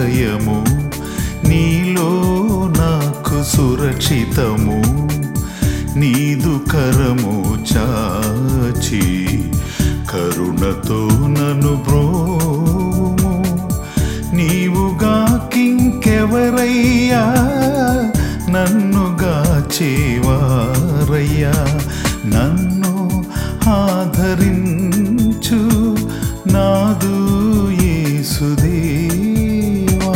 ఆశ్రయము నీలో నాకు సురక్షితము నీదు కరము చాచి కరుణతో నన్ను బ్రోము నీవుగా కింకెవరయ్యా నన్నుగా చేవారయ్యా నన్ను ఆదరించు నాదు యేసుదేవా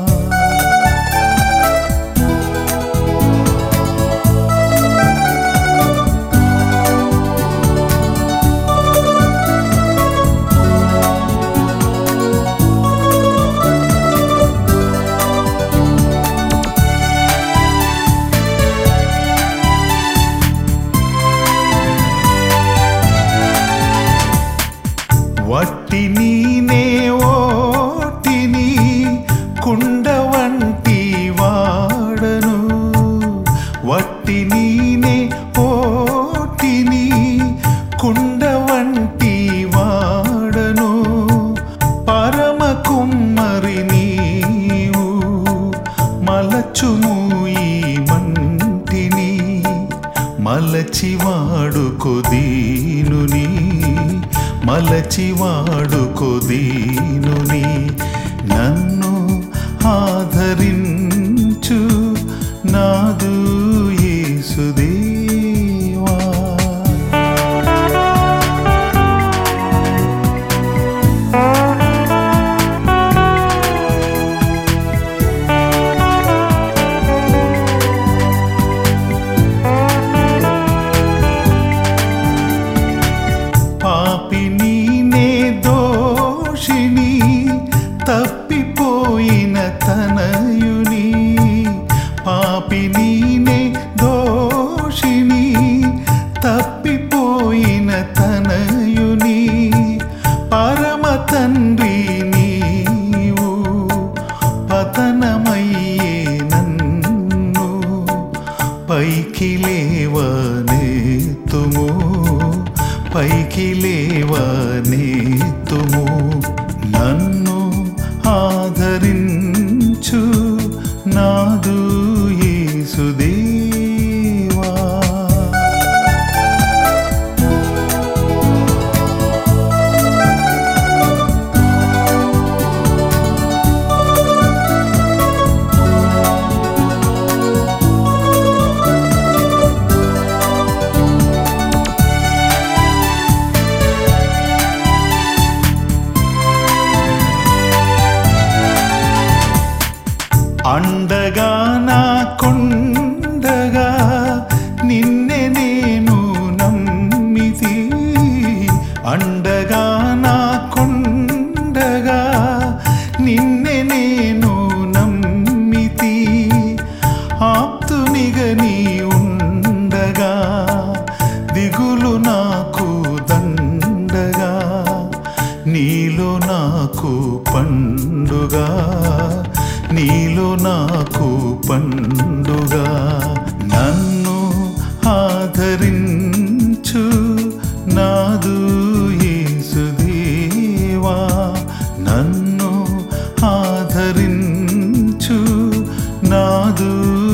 వట్టి నీనే ఓటిని కుండ వంటి వాడను వట్టి నీనే ఓటిని కుండ వంటి వాడను పరమ కుమ్మరి నీవు మలచుము ఈ మంటిని మలచి వాడుకో దీనుని మలచి వాడుకో దీనుని నన్ను ఆదరించు నాదు యేసుదేవా పాపిని నే దోషిని తప్పిపోయిన తనయుని పాపిని నే దోషిని తప్పిపోయిన తనయుని పరమ తండ్రి నీవు పతనమయ్యే నన్ను పైకి లేవనెత్తుము పైకి లేవనెత్తుము నన్ను ఆదరించు నాదు యేసుదేవా అండగా నా కొండగా నిన్నే నేను నమ్మితి అండగా నా కొండగా నిన్నే నేను నమ్మితి ఆప్తునిగా నీ ఉండగా దిగులు నాకు దండగా నీలో నాకు పండుగ నీలో నాకు పండుగ నన్ను ఆదరించు నాదు యేసుదేవా నన్ను ఆదరించు నాదు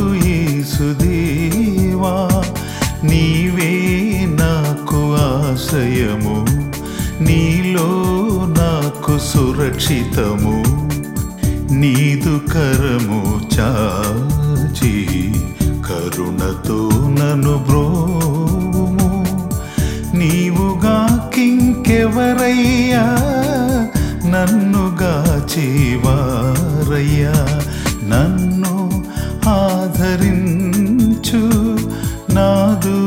యేసుదేవా నీవే నాకు ఆశ్రయము నీలో నాకు సురక్షితము నీదు కరము చాచి కరుణతో నన్ను బ్రోము నీవుగా కింకెవరయ్యా నన్నుగా చేవారయ్యా నన్ను ఆదరించు నాదు